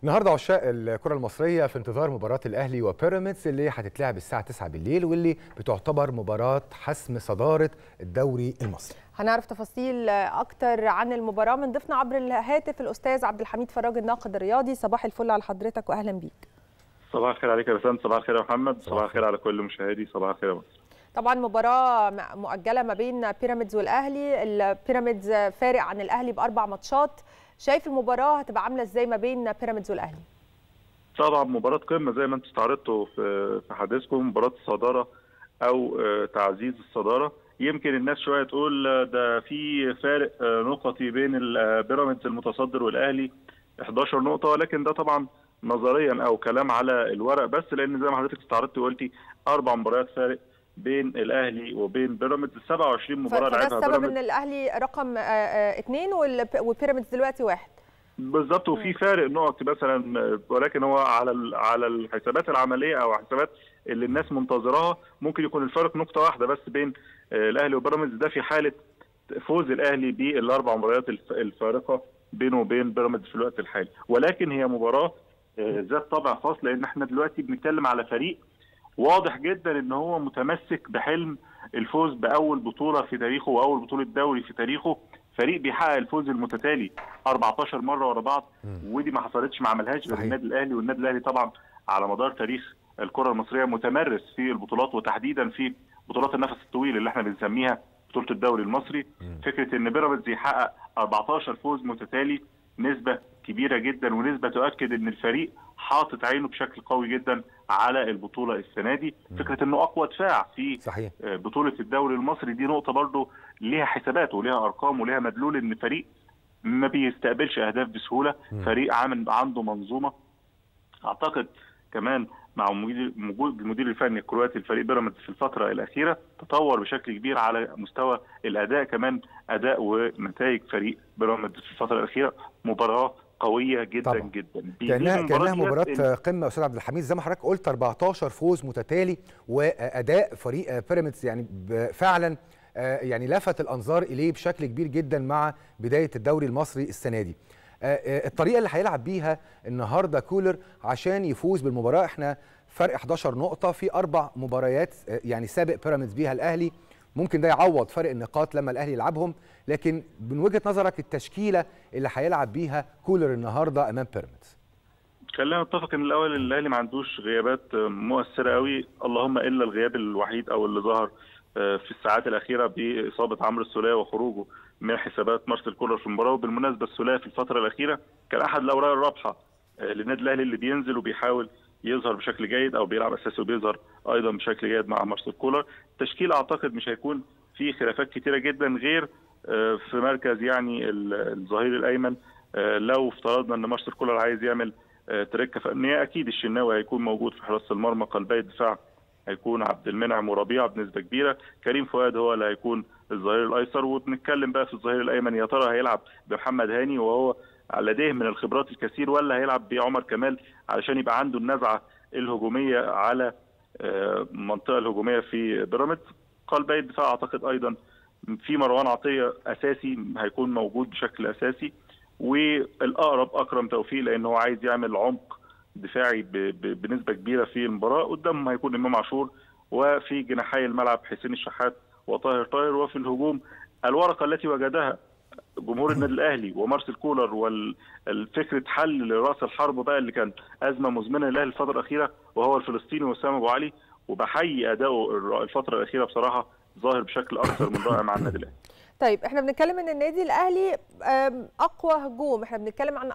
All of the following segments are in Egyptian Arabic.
النهارده عشاق الكره المصريه في انتظار مباراه الاهلي وبيراميدز اللي هتتلعب الساعه 9 بالليل واللي بتعتبر مباراه حسم صداره الدوري المصري هنعرف تفاصيل اكتر عن المباراه من ضيفنا عبر الهاتف الاستاذ عبد الحميد فراج الناقد الرياضي صباح الفل على حضرتك واهلا بيك صباح الخير عليك يا بسام صباح الخير يا محمد صباح الخير على كل مشاهدي صباح الخير يا مصر طبعا مباراه مؤجله ما بين بيراميدز والاهلي البيراميدز فارق عن الاهلي باربع ماتشات شايف المباراه هتبقى عامله ازاي ما بين بيراميدز والاهلي طبعا مباراه قمه زي ما انتم استعرضتوا في في حديثكم مباراه الصداره او تعزيز الصداره يمكن الناس شويه تقول ده في فارق نقطي بين بيراميدز المتصدر والاهلي 11 نقطه ولكن ده طبعا نظريا او كلام على الورق بس لان زي ما حضرتك استعرضت وقلتي اربع مباريات فارق بين الاهلي وبين بيراميدز 27 مباراه لعبها بيراميدز السبب ان الاهلي رقم اثنين وبيراميدز دلوقتي واحد بالظبط وفي فارق نقط مثلا ولكن هو على على الحسابات العمليه او الحسابات اللي الناس منتظراها ممكن يكون الفارق نقطه واحده بس بين الاهلي وبيراميدز ده في حاله فوز الاهلي بالاربع مباريات الفارقه بينه وبين بيراميدز في الوقت الحالي ولكن هي مباراه ذات طابع خاص لان احنا دلوقتي بنتكلم على فريق واضح جدا ان هو متمسك بحلم الفوز باول بطوله في تاريخه واول بطوله دوري في تاريخه فريق بيحقق الفوز المتتالي 14 مره ورا بعض ودي ما حصلتش ما عملهاش غير النادي الاهلي والنادي الاهلي طبعا على مدار تاريخ الكره المصريه متمرس في البطولات وتحديدا في بطولات النفس الطويل اللي احنا بنسميها بطوله الدوري المصري فكره ان بيراميدز يحقق 14 فوز متتالي نسبه كبيره جدا ونسبه تؤكد ان الفريق حاطط عينه بشكل قوي جدا على البطوله السنه دي فكره انه اقوى دفاع في صحيح. بطوله الدوري المصري دي نقطه برضو ليها حسابات وليها ارقام وليها مدلول ان فريق ما بيستقبلش اهداف بسهوله م. فريق عامل عنده منظومه اعتقد كمان مع وجود المدير الفني الكرواتي لفريق بيراميدز في الفتره الاخيره تطور بشكل كبير على مستوى الاداء كمان اداء ونتائج فريق بيراميدز في الفتره الاخيره مباراه قويه جدا طبعا. جدا كانها كانها مباراه قمه استاذ عبد الحميد زي ما حضرتك قلت 14 فوز متتالي واداء فريق بيراميدز يعني فعلا يعني لفت الانظار اليه بشكل كبير جدا مع بدايه الدوري المصري السنه دي الطريقه اللي هيلعب بيها النهارده كولر عشان يفوز بالمباراه احنا فرق 11 نقطه في اربع مباريات يعني سابق بيراميدز بيها الاهلي ممكن ده يعوض فرق النقاط لما الاهلي يلعبهم لكن من وجهه نظرك التشكيله اللي هيلعب بيها كولر النهارده امام بيراميدز خلينا نتفق ان الاول الاهلي ما عندوش غيابات مؤثره قوي اللهم الا الغياب الوحيد او اللي ظهر في الساعات الاخيره باصابه عمرو السوليه وخروجه من حسابات مارسيل كولر في المباراه وبالمناسبه السوليه في الفتره الاخيره كان احد الاوراق الرابحه للنادي الاهلي اللي بينزل وبيحاول يظهر بشكل جيد او بيلعب اساسي وبيظهر ايضا بشكل جيد مع مارسيل كولر التشكيل اعتقد مش هيكون في خلافات كتيره جدا غير في مركز يعني الظهير الايمن لو افترضنا ان مارسيل كولر عايز يعمل تركه فنيه اكيد الشناوي هيكون موجود في حراسه المرمى قلبي الدفاع هيكون عبد المنعم وربيعه بنسبه كبيره كريم فؤاد هو اللي هيكون الظهير الايسر وبنتكلم بقى في الظهير الايمن يا ترى هيلعب بمحمد هاني وهو لديه من الخبرات الكثير ولا هيلعب بعمر كمال علشان يبقى عنده النزعه الهجوميه على المنطقه الهجوميه في بيراميدز قلبي الدفاع اعتقد ايضا في مروان عطيه اساسي هيكون موجود بشكل اساسي والاقرب اكرم توفيق لان هو عايز يعمل عمق دفاعي بنسبه كبيره في المباراه قدامهم هيكون امام عاشور وفي جناحي الملعب حسين الشحات وطاهر طاهر وفي الهجوم الورقه التي وجدها جمهور النادي الاهلي ومارسيل كولر والفكره حل لراس الحرب بقى اللي كان ازمه مزمنه للاهلي الفتره الاخيره وهو الفلسطيني وسام ابو علي وبحيي اداؤه الفتره الاخيره بصراحه ظاهر بشكل اكثر من رائع مع النادي الاهلي طيب احنا بنتكلم ان النادي الاهلي اقوى هجوم احنا بنتكلم عن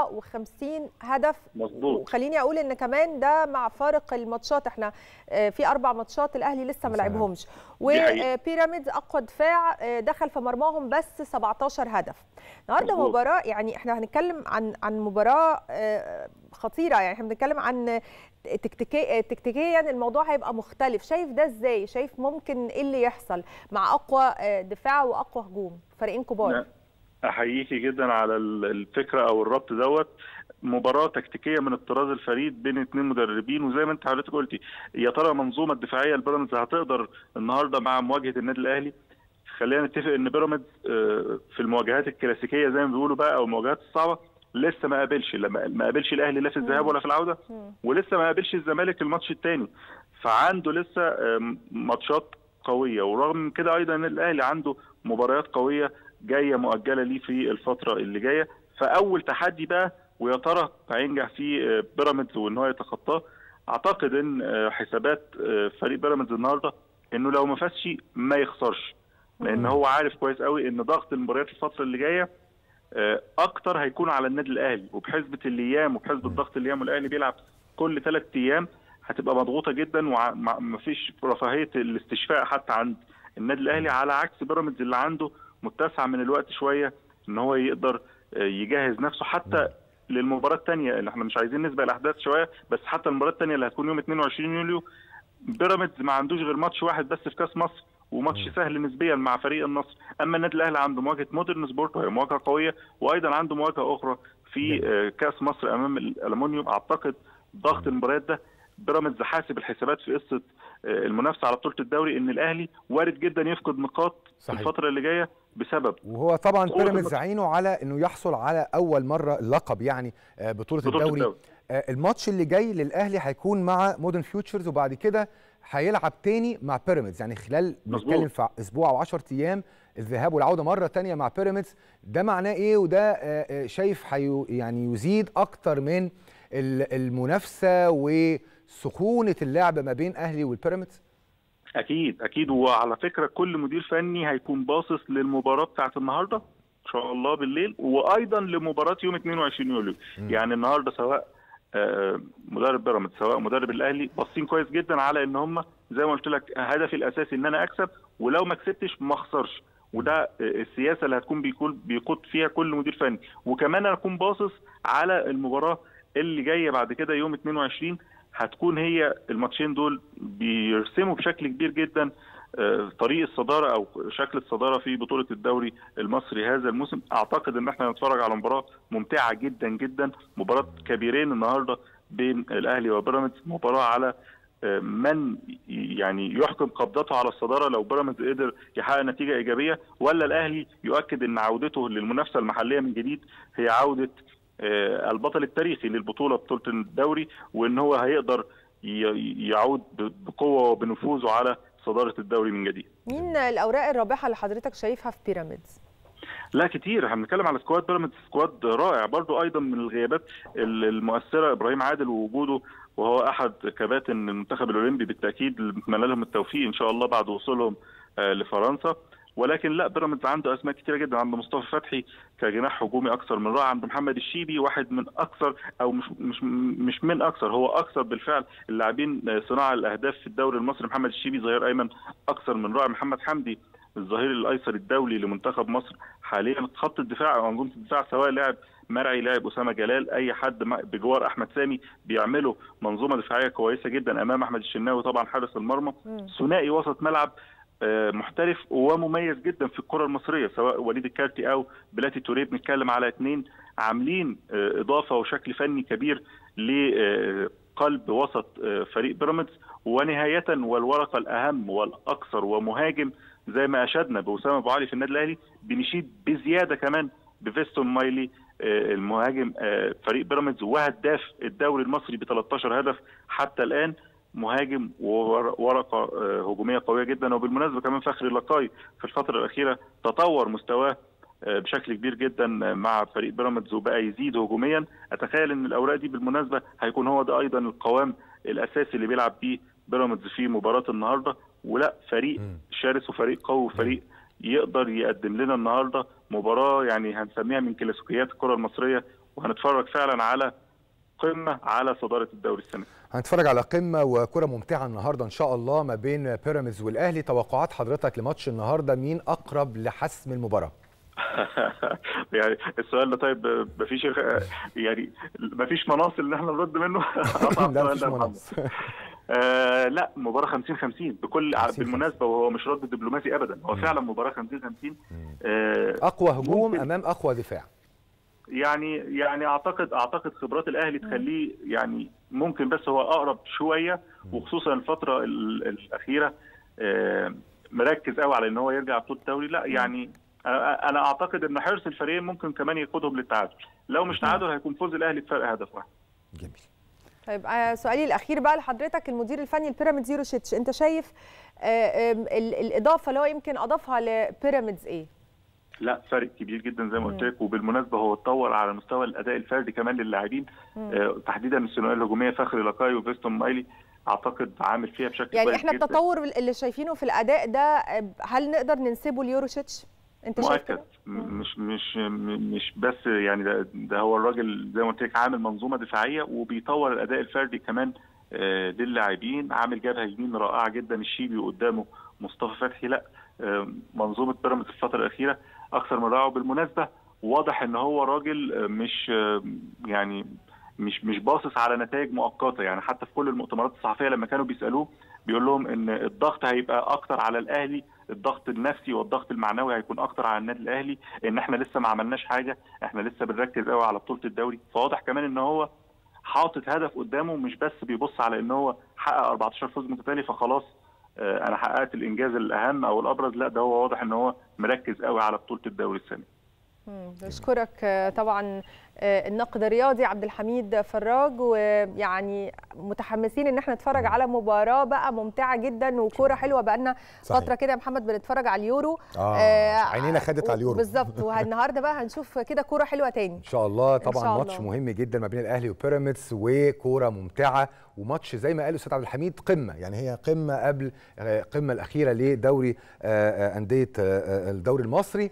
54 هدف مظبوط وخليني اقول ان كمان ده مع فارق الماتشات احنا في اربع ماتشات الاهلي لسه ما لعبهمش وبيراميدز اقوى دفاع دخل في مرماهم بس 17 هدف النهارده مباراه يعني احنا هنتكلم عن عن مباراه خطيره يعني احنا بنتكلم عن تكتيكيا تكتيكيا الموضوع هيبقى مختلف شايف ده ازاي شايف ممكن ايه اللي يحصل مع اقوى دفاع واقوى هجوم فريقين كبار احييكي جدا على الفكره او الربط دوت مباراه تكتيكيه من الطراز الفريد بين اثنين مدربين وزي ما انت حضرتك قلتي يا ترى المنظومه الدفاعيه لبيراميدز هتقدر النهارده مع مواجهه النادي الاهلي خلينا نتفق ان بيراميدز في المواجهات الكلاسيكيه زي ما بيقولوا بقى او المواجهات الصعبه لسه ما قابلش ما قابلش الاهلي لا في الذهاب ولا في العوده ولسه ما قابلش الزمالك الماتش الثاني فعنده لسه ماتشات قويه ورغم من كده ايضا الاهلي عنده مباريات قويه جايه مؤجله ليه في الفتره اللي جايه فاول تحدي بقى ويا ترى هينجح فيه بيراميدز وان هو يتخطاه اعتقد ان حسابات فريق بيراميدز النهارده انه لو ما فازش ما يخسرش لان هو عارف كويس قوي ان ضغط المباريات الفتره اللي جايه اكتر هيكون على النادي الاهلي وبحسبه الايام وبحسبه ضغط الايام والاهلي بيلعب كل ثلاث ايام هتبقى مضغوطه جدا ومفيش رفاهيه الاستشفاء حتى عند النادي الاهلي على عكس بيراميدز اللي عنده متسع من الوقت شويه ان هو يقدر يجهز نفسه حتى للمباراه الثانيه اللي احنا مش عايزين نسبق الاحداث شويه بس حتى المباراه الثانيه اللي هتكون يوم 22 يوليو بيراميدز ما عندوش غير ماتش واحد بس في كاس مصر وماتش سهل نسبيا مع فريق النصر اما النادي الاهلي عنده مواجهه مودرن سبورت وهي مواجهه قويه وايضا عنده مواجهه اخرى في كاس مصر امام الالومنيوم اعتقد ضغط المباريات ده بيراميدز حاسب الحسابات في قصه المنافسه على بطوله الدوري ان الاهلي وارد جدا يفقد نقاط صحيح. الفتره اللي جايه بسبب وهو طبعا بيراميدز عينه على انه يحصل على اول مره اللقب يعني بطوله, بطولة الدوري, الدوري. الماتش اللي جاي للاهلي هيكون مع مودرن فيوتشرز وبعد كده هيلعب تاني مع بيراميدز يعني خلال بنتكلم في اسبوع او 10 ايام الذهاب والعوده مره تانية مع بيراميدز ده معناه ايه وده شايف حيو يعني يزيد اكتر من المنافسه وسخونه اللعب ما بين اهلي والبيراميدز اكيد اكيد وعلى فكره كل مدير فني هيكون باصص للمباراه بتاعه النهارده ان شاء الله بالليل وايضا لمباراه يوم 22 يوليو يعني النهارده سواء مدرب بيراميدز سواء مدرب الاهلي باصين كويس جدا على ان هم زي ما قلت لك هدفي الاساسي ان انا اكسب ولو ما كسبتش ما اخسرش وده السياسه اللي هتكون بيقول بيقود فيها كل مدير فني وكمان اكون باصص على المباراه اللي جايه بعد كده يوم 22 هتكون هي الماتشين دول بيرسموا بشكل كبير جدا طريق الصداره او شكل الصداره في بطوله الدوري المصري هذا الموسم اعتقد ان احنا نتفرج على مباراه ممتعه جدا جدا مباراه كبيرين النهارده بين الاهلي وبيراميدز مباراه على من يعني يحكم قبضته على الصداره لو بيراميدز قدر يحقق نتيجه ايجابيه ولا الاهلي يؤكد ان عودته للمنافسه المحليه من جديد هي عوده البطل التاريخي للبطوله بطوله الدوري وان هو هيقدر يعود بقوه وبنفوذه على صداره الدوري من جديد. مين الاوراق الرابحه اللي حضرتك شايفها في بيراميدز؟ لا كتير احنا بنتكلم على سكواد بيراميدز سكواد رائع برضو ايضا من الغيابات المؤثره ابراهيم عادل ووجوده وهو احد كباتن المنتخب الاولمبي بالتاكيد نتمنى لهم التوفيق ان شاء الله بعد وصولهم لفرنسا ولكن لا بيراميدز عنده اسماء كتيره جدا عنده مصطفى فتحي كجناح هجومي اكثر من رائع عنده محمد الشيبي واحد من اكثر او مش مش مش من اكثر هو اكثر بالفعل اللاعبين صناعه الاهداف في الدوري المصري محمد الشيبي ظهير ايمن اكثر من رائع محمد حمدي الظهير الايسر الدولي لمنتخب مصر حاليا خط الدفاع او منظومه الدفاع سواء لاعب مرعي لاعب اسامه جلال اي حد بجوار احمد سامي بيعملوا منظومه دفاعيه كويسه جدا امام احمد الشناوي طبعا حارس المرمى ثنائي وسط ملعب محترف ومميز جدا في الكره المصريه سواء وليد الكارتي او بلاتي توريه بنتكلم على اثنين عاملين اضافه وشكل فني كبير لقلب وسط فريق بيراميدز ونهايه والورقه الاهم والاكثر ومهاجم زي ما اشدنا باسامه ابو علي في النادي الاهلي بنشيد بزياده كمان بفيستون مايلي المهاجم فريق بيراميدز وهداف الدوري المصري ب 13 هدف حتى الان مهاجم وورقه هجوميه قويه جدا وبالمناسبه كمان فخري لقاي في الفتره الاخيره تطور مستواه بشكل كبير جدا مع فريق بيراميدز وبقى يزيد هجوميا اتخيل ان الاوراق دي بالمناسبه هيكون هو ده ايضا القوام الاساسي اللي بيلعب بيه بيراميدز في مباراه النهارده ولا فريق شرس وفريق قوي وفريق يقدر يقدم لنا النهارده مباراه يعني هنسميها من كلاسيكيات الكره المصريه وهنتفرج فعلا على قمه على صداره الدوري السنه هنتفرج على قمه وكره ممتعه النهارده ان شاء الله ما بين بيراميدز والاهلي توقعات حضرتك لماتش النهارده مين اقرب لحسم المباراه يعني السؤال ده طيب مفيش يعني مفيش مناص ان احنا نرد منه لا مفيش مناص آه لا مباراه 50 50 بكل 50 بالمناسبه وهو مش رد دبلوماسي ابدا هو مم. فعلا مباراه 50 50 آه اقوى هجوم امام اقوى دفاع يعني يعني اعتقد اعتقد خبرات الاهلي تخليه يعني ممكن بس هو اقرب شويه وخصوصا الفتره الاخيره آه مركز قوي على ان هو يرجع بطوله الدوري لا يعني انا اعتقد ان حرص الفريقين ممكن كمان يقودهم للتعادل لو مش تعادل هيكون فوز الاهلي بفرق هدف واحد جميل طيب آه سؤالي الاخير بقى لحضرتك المدير الفني لبيراميدز يوروشيتش انت شايف آه الاضافه اللي هو يمكن اضافها لبيراميدز ايه لا فرق كبير جدا زي ما قلت لك وبالمناسبه هو اتطور على مستوى الاداء الفردي كمان للاعبين آه تحديدا الثنائيه الهجوميه فخري لاكاي وفيستون مايلي اعتقد عامل فيها بشكل يعني كويس احنا جدا. التطور اللي شايفينه في الاداء ده هل نقدر ننسبه ليوروشيتش انت شايف مؤكد كده؟ مش مش مش بس يعني ده, ده هو الراجل زي ما قلت لك عامل منظومه دفاعيه وبيطور الاداء الفردي كمان آه للاعبين عامل جبهه يمين رائعه جدا الشيبي وقدامه مصطفى فتحي لا آه منظومه بيراميدز الفتره الاخيره اكثر من رائعه وبالمناسبه واضح ان هو راجل مش يعني مش مش باصص على نتائج مؤقته يعني حتى في كل المؤتمرات الصحفيه لما كانوا بيسالوه بيقول لهم ان الضغط هيبقى اكتر على الاهلي الضغط النفسي والضغط المعنوي هيكون اكتر على النادي الاهلي ان احنا لسه ما عملناش حاجه احنا لسه بنركز قوي على بطوله الدوري فواضح كمان ان هو حاطط هدف قدامه مش بس بيبص على ان هو حقق 14 فوز متتالي فخلاص انا حققت الانجاز الاهم او الابرز لا ده هو واضح ان هو مركز قوي على بطوله الدوري السنه بشكرك طبعا الناقد الرياضي عبد الحميد فراج ويعني متحمسين ان احنا نتفرج على مباراه بقى ممتعه جدا وكوره حلوه بقى لنا فتره كده يا محمد بنتفرج على اليورو اه, آه عينينا خدت على اليورو بالظبط والنهارده بقى هنشوف كده كوره حلوه تاني ان شاء الله طبعا شاء ماتش الله. مهم جدا ما بين الاهلي وبيراميدز وكوره ممتعه وماتش زي ما قال الاستاذ عبد الحميد قمه يعني هي قمه قبل القمه الاخيره لدوري انديه الدوري المصري